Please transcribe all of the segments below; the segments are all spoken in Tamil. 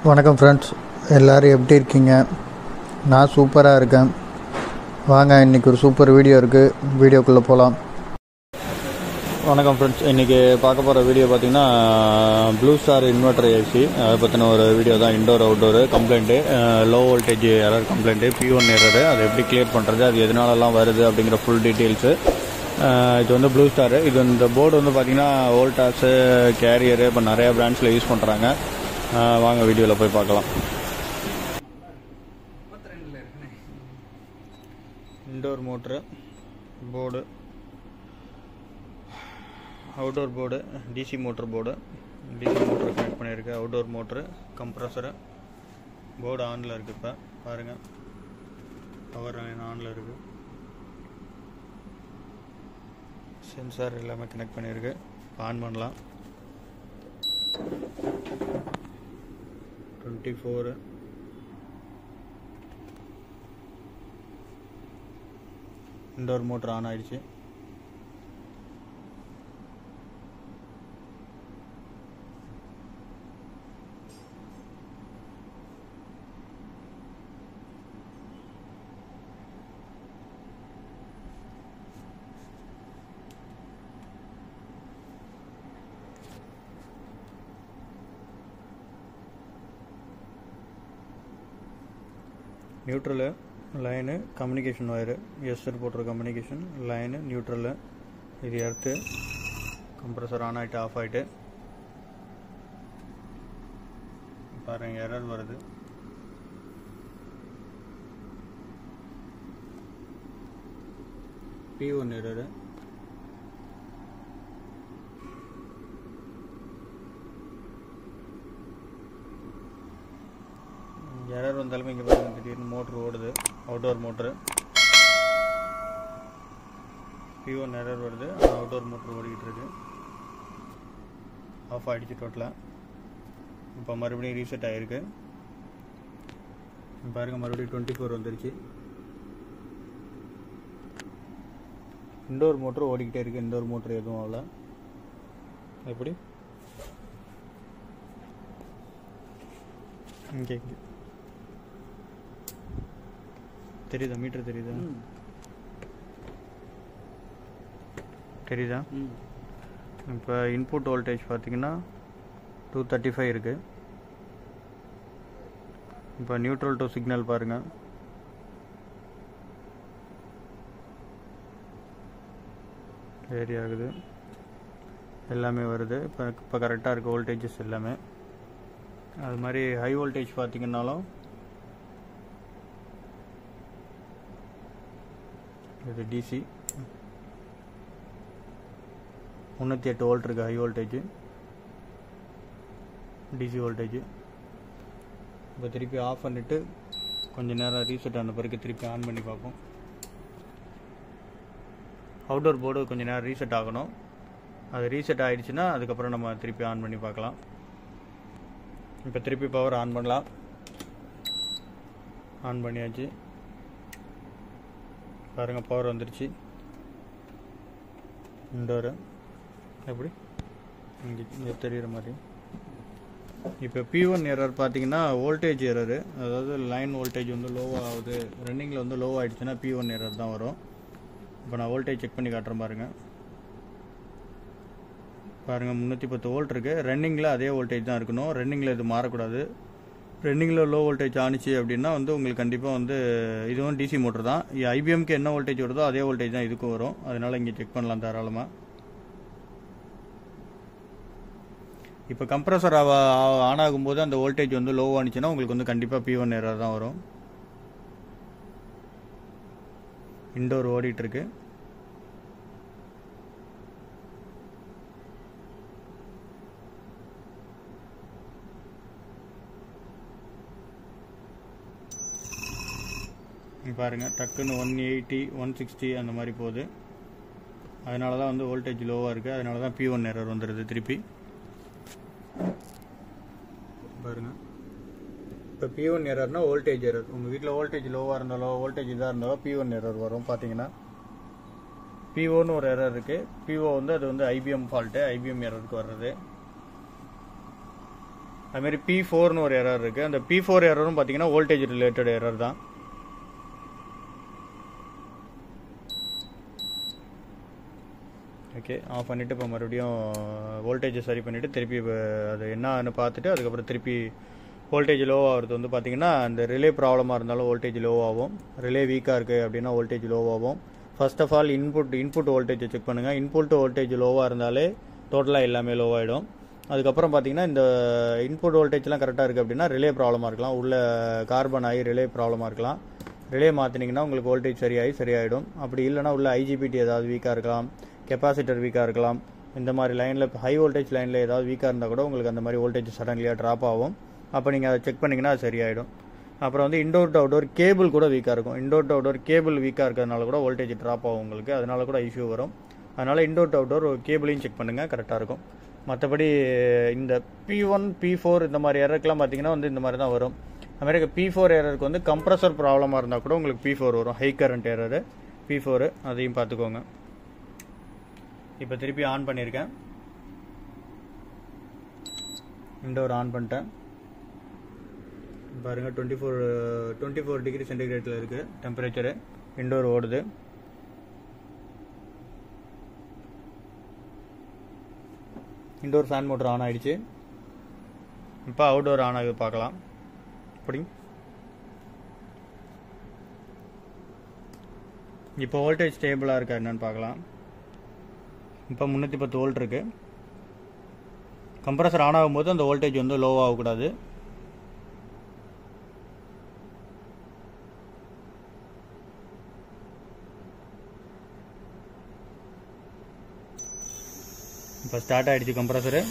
வணக்கம் ஃப்ரெண்ட்ஸ் எல்லோரும் எப்படி இருக்கீங்க நான் சூப்பராக இருக்கேன் வாங்க இன்றைக்கி ஒரு சூப்பர் வீடியோ இருக்குது வீடியோக்குள்ளே போகலாம் வணக்கம் ஃப்ரெண்ட்ஸ் இன்றைக்கி பார்க்க போகிற வீடியோ பார்த்தீங்கன்னா ப்ளூ ஸ்டார் இன்வெர்டர் ஏசி அதை பற்றின ஒரு வீடியோ தான் indoor outdoor complaint low voltage error complaint P one error அதை எப்படி கிளியர் பண்ணுறது அது எதனாலலாம் வருது அப்படிங்கிற ஃபுல் டீட்டெயில்ஸு இது வந்து ப்ளூ ஸ்டார் இது இந்த போர்டு வந்து பார்த்தீங்கன்னா வோல்டாஸு கேரியரு இப்போ நிறையா பிராண்ட்ஸில் யூஸ் பண்ணுறாங்க வாங்க வீடியோவில் போய் பார்க்கலாம் indoor motor board outdoor board DC motor board DC motor connect பண்ணியிருக்கு அவுட்டோர் மோட்ரு கம்ப்ரஸரு போர்டு ஆனில் இருக்குது இப்போ பாருங்கள் பவர் லைன் ஆனில் இருக்குது சென்சார் எல்லாமே கனெக்ட் பண்ணியிருக்கு ஆன் பண்ணலாம் twenty four indoor motor on ஆயிடுச்சு நியூட்ரலு லைனு கம்யூனிகேஷன் ஒயரு எஸ்டர் போட்டுற கம்யூனிகேஷன் லைனு நியூட்ரலு இது எர்த்து கம்ப்ரஸர் ஆன் ஆகிட்டு ஆஃப் ஆகிட்டு பாருங்க எரர் வருது பி ஒன் எரரு எரர் வந்தாலுமே இங்கே பாருங்க திடீர்னு மோட்ரு ஓடுது outdoor motor P one error வருது ஆனால் அவுட்டோர் மோட்ரு ஓடிக்கிட்டு இருக்கு ஆஃப் ஆகிடுச்சு டோட்டலாக இப்போ மறுபடியும் ரீசெட் ஆகிருக்கு பாருங்க மறுபடியும் டுவெண்ட்டி ஃபோர் வந்துருச்சு இண்டோர் மோட்ரு ஓடிக்கிட்டே இருக்குது இண்டோர் மோட்ரு எதுவும் ஆகல எப்படி கேட்குது தெரியுதா மீட்டர் தெரியுதா தெரியுதா இப்போ இன்புட் வோல்டேஜ் பார்த்தீங்கன்னா டூ தேர்ட்டி ஃபைவ் இருக்குது இப்போ நியூட்ரல் டு சிக்னல் பாருங்கள் வேரி ஆகுது எல்லாமே வருது இப்போ இப்போ கரெக்டாக இருக்குது வோல்டேஜஸ் எல்லாமே அது மாதிரி ஹை வோல்டேஜ் பார்த்தீங்கன்னாலும் இது டிசி முந்நூற்றி எட்டு வோல்ட் இருக்குது ஹை வோல்டேஜ் டிசி வோல்டேஜ் இப்போ திருப்பி ஆஃப் பண்ணிவிட்டு கொஞ்சம் நேரம் ரீசெட் ஆன பிறகு திருப்பி ஆன் பண்ணி பார்ப்போம் அவுட்டோர் போர்டு கொஞ்சம் நேரம் ரீசெட் ஆகணும் அது ரீசெட் ஆகிடுச்சுன்னா அதுக்கப்புறம் நம்ம திருப்பி ஆன் பண்ணி பார்க்கலாம் இப்போ திருப்பி பவர் ஆன் பண்ணலாம் ஆன் பண்ணியாச்சு பாருங்கள் பவர் வந்துருச்சு இண்டோரு எப்படி இங்கே இங்கே தெரிகிற மாதிரி இப்போ பி ஒன் எரர் பார்த்தீங்கன்னா வோல்டேஜ் எரரு அதாவது லைன் வோல்டேஜ் வந்து லோவாக ஆகுது ரன்னிங்கில் வந்து லோ ஆகிடுச்சுன்னா பி ஒன் எரர் தான் வரும் இப்போ நான் வோல்டேஜ் செக் பண்ணி காட்டுறேன் பாருங்கள் பாருங்கள் முந்நூற்றி பத்து வோல்ட் இருக்குது ரன்னிங்கில் அதே வோல்டேஜ் தான் இருக்கணும் ரன்னிங்கில் இது மாறக்கூடாது ரன்னிங்கில் லோ வோல்டேஜ் ஆனிச்சு அப்படின்னா வந்து உங்களுக்கு கண்டிப்பாக வந்து இதுவும் டிசி மோட்டர் தான் ஐபிஎம்க்கு என்ன வோல்டேஜ் வருதோ அதே வோல்டேஜ் தான் இதுக்கும் வரும் அதனால் இங்கே செக் பண்ணலாம் தாராளமாக இப்போ கம்ப்ரஸர் ஆன் ஆகும்போது அந்த வோல்டேஜ் வந்து லோ ஆனிச்சுன்னா உங்களுக்கு வந்து கண்டிப்பாக பி ஒன் எரர் தான் வரும் இண்டோர் ஓடிட்டுருக்கு பாருங்கள் டக்குன்னு ஒன் எயிட்டி ஒன் சிக்ஸ்டி அந்த மாதிரி போகுது அதனால தான் வந்து வோல்டேஜ் லோவாக இருக்குது அதனால தான் பி ஒன் எரர் வந்துடுது திருப்பி பாருங்கள் இப்போ பி ஒன் எரர்னா வோல்டேஜ் எரர் உங்கள் வீட்டில் வோல்டேஜ் லோவாக இருந்தாலோ வோல்டேஜ் இதாக இருந்தாலோ பி ஒன் எரர் வரும் பார்த்தீங்கன்னா பிஓன்னு ஒரு எரர் இருக்குது பிஓ வந்து அது வந்து ஐபிஎம் ஃபால்ட்டு ஐபிஎம் எரருக்கு வர்றது அதுமாரி பி ஃபோர்னு ஒரு எரர் இருக்குது அந்த பி ஃபோர் எரரும் பார்த்தீங்கன்னா வோல்டேஜ் ரிலேட்டட் எரர் தான் ஓகே ஆஃப் பண்ணிவிட்டு இப்போ மறுபடியும் வோல்டேஜை சரி பண்ணிவிட்டு திருப்பி இப்போ அது என்னன்னு பார்த்துட்டு அதுக்கப்புறம் திருப்பி வோல்டேஜ் லோ ஆகிறது வந்து பார்த்தீங்கன்னா அந்த ரிலே ப்ராப்ளமாக இருந்தாலும் வோல்டேஜ் லோ ஆகும் ரிலே வீக்காக இருக்குது அப்படின்னா வோல்டேஜ் லோ ஆகும் first of all input input வோல்டேஜை செக் பண்ணுங்கள் இன்புட் வோல்டேஜ் லோவாக இருந்தாலே டோட்டலாக எல்லாமே லோவாகிடும் அதுக்கப்புறம் பார்த்தீங்கன்னா இந்த இன்புட் வோல்டேஜ்லாம் கரெக்டாக இருக்குது அப்படின்னா ரிலே ப்ராப்ளமாக இருக்கலாம் உள்ள கார்பன் ஆகி ரிலே ப்ராப்ளமாக இருக்கலாம் ரிலே மாற்றினீங்கன்னா உங்களுக்கு வோல்டேஜ் சரியாகி சரியாயிடும் அப்படி இல்லைனா உள்ள ஐஜிபிடி ஏதாவது வீக்காக இருக்கலாம் கெப்பாசிட்டர் வீக்காக இருக்கலாம் இந்த மாதிரி லைனில் ஹை வோல்டேஜ் லைனில் ஏதாவது வீக்காக இருந்தால் கூட உங்களுக்கு அந்த மாதிரி வோல்டேஜ் சடன்லியாக ட்ராப் ஆகும் அப்போ நீங்கள் அதை செக் பண்ணிங்கன்னா அது சரியாயிடும் அப்புறம் வந்து இண்டோர் டு அவுடோர் கேபிள் கூட வீக்காக இருக்கும் இண்டோர் டு அவுடோர் கேபிள் வீக்காக இருக்கிறதுனால கூட வோல்டேஜ் ட்ராப் ஆகும் உங்களுக்கு அதனால கூட இஷ்யூ வரும் அதனால் இண்டோர் டு அவுடோர் கேபிளையும் செக் பண்ணுங்கள் கரெக்டாக இருக்கும் மற்றபடி இந்த பி ஒன் பி ஃபோர் இந்த மாதிரி எரருக்குலாம் பார்த்தீங்கன்னா வந்து இந்த மாதிரி தான் வரும் அதுமாதிரி பி ஃபோர் எரருக்கு வந்து கம்ப்ரஸர் ப்ராப்ளமாக இருந்தால் கூட உங்களுக்கு பி ஃபோர் வரும் high current error P four அதையும் பார்த்துக்கோங்க இப்போ திருப்பி ஆன் பண்ணியிருக்கேன் இண்டோர் ஆன் பண்ணிட்டேன் பாருங்க twenty four twenty four degree சென்டிகிரேட்டில் இருக்குது டெம்பரேச்சரு இண்டோர் ஓடுது இண்டோர் ஃபேன் மோட்டர் ஆன் ஆயிடுச்சு இப்போ அவுடோர் ஆன் ஆகுது பார்க்கலாம் இப்படி இப்போ வோல்டேஜ் ஸ்டேபிளாக இருக்கா என்னன்னு பார்க்கலாம் இப்போ முந்நூற்றி பத்து வோல்ட் இருக்கு கம்ப்ரஸர் ஆன் ஆகும்போது அந்த வோல்டேஜ் வந்து லோ ஆகக்கூடாது இப்போ ஸ்டார்ட் ஆயிடுச்சு கம்ப்ரஸரு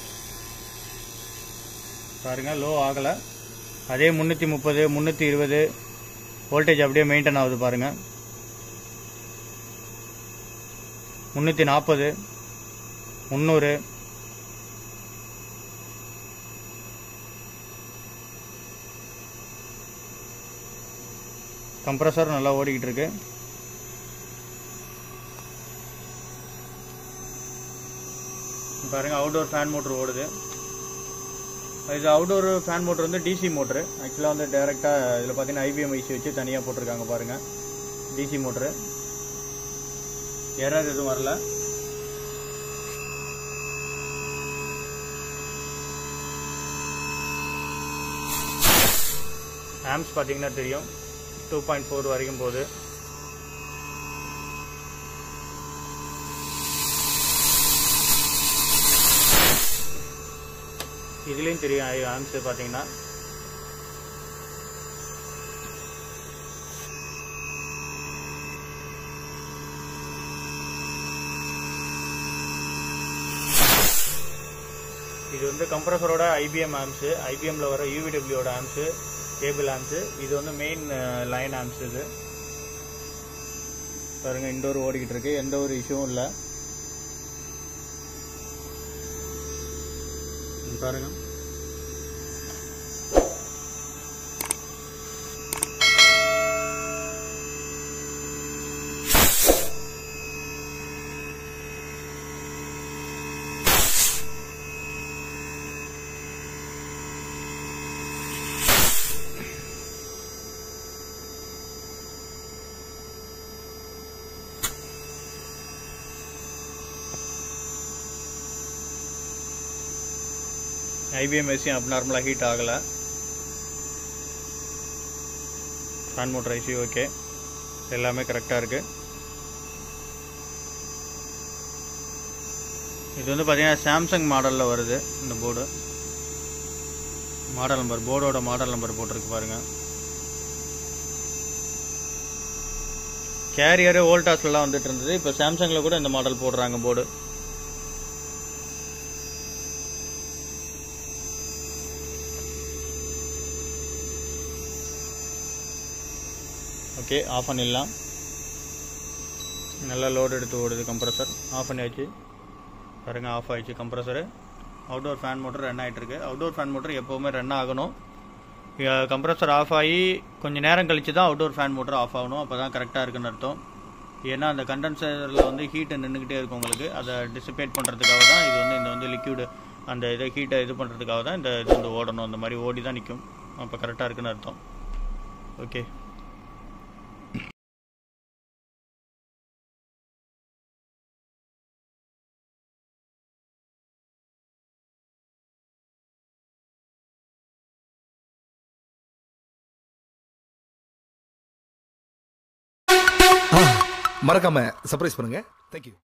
பாருங்க லோ ஆகலை அதே முந்நூற்றி முப்பது முந்நூற்றி இருபது வோல்டேஜ் அப்படியே மெயின்டைன் ஆகுது பாருங்க முந்நூற்றி நாற்பது முந்நூறு கம்ப்ரஸர் நல்லா ஓடிக்கிட்டு இருக்கு பாருங்க அவுடோர் ஃபேன் மோட்டர் ஓடுது இது அவுடோர் ஃபேன் மோட்டர் வந்து டிசி மோட்ரு ஆக்சுவலாக வந்து டேரெக்டாக இதில் பார்த்தீங்கன்னா ஐபிஎம் ஐசி வச்சு தனியாக போட்டிருக்காங்க பாருங்கள் டிசி மோட்ரு எரர் எதுவும் வரல ஆம்ஸ் பார்த்தீங்கன்னா தெரியும் டூ பாயிண்ட் ஃபோர் வரைக்கும் போகுது இதுலேயும் தெரியும் ஆம்ஸ் பார்த்தீங்கன்னா இது வந்து கம்ப்ரஸரோட ஐபிஎம் ஆம்ஸு ஐபிஎம்ல வர யூவிடபிள்யூட ஆம்ஸு கேபிள் ஆம்ஸு இது வந்து மெயின் லைன் ஆம்ஸ் இது பாருங்க இண்டோர் ஓடிக்கிட்டு இருக்கு எந்த ஒரு இஷ்யூவும் இல்லை பாருங்க ஐபிஎம் ஏசியும் அப் நார்மலாக ஹீட் ஆகலை ஃபேன் மோட்டர் ஐசி ஓகே எல்லாமே கரெக்டாக இருக்குது இது வந்து பார்த்தீங்கன்னா சாம்சங் மாடலில் வருது இந்த போர்டு மாடல் நம்பர் போர்டோட மாடல் நம்பர் போட்டிருக்கு பாருங்கள் கேரியரு வோல்டாஸ்லாம் வந்துட்டு இருந்தது இப்போ சாம்சங்கில் கூட இந்த மாடல் போடுறாங்க போர்டு ஓகே ஆஃப் பண்ணிடலாம் நல்லா லோடு எடுத்து ஓடுது கம்ப்ரஸர் ஆஃப் பண்ணியாச்சு பாருங்கள் ஆஃப் ஆயிடுச்சு compressor outdoor fan motor run ஆகிட்டு இருக்கு அவுட்டோர் ஃபேன் மோட்டர் எப்போவுமே ரன் ஆகணும் கம்ப்ரஸர் ஆஃப் ஆகி கொஞ்சம் நேரம் கழிச்சு தான் அவுட்டோர் ஃபேன் மோட்டர் ஆஃப் ஆகணும் அப்போ தான் கரெக்டாக இருக்குன்னு அர்த்தம் ஏன்னா அந்த கண்டென்சரில் வந்து ஹீட்டு நின்றுக்கிட்டே இருக்கும் உங்களுக்கு அதை டிசிபேட் பண்ணுறதுக்காக தான் இது வந்து இந்த வந்து லிக்யூடு அந்த இதை ஹீட்டை இது பண்ணுறதுக்காக தான் இந்த இது வந்து ஓடணும் அந்த மாதிரி ஓடி தான் நிற்கும் அப்போ கரெக்டாக இருக்குன்னு அர்த்தம் ஓகே மறக்காம சர்ப்ரைஸ் பண்ணுங்க தேங்க்யூ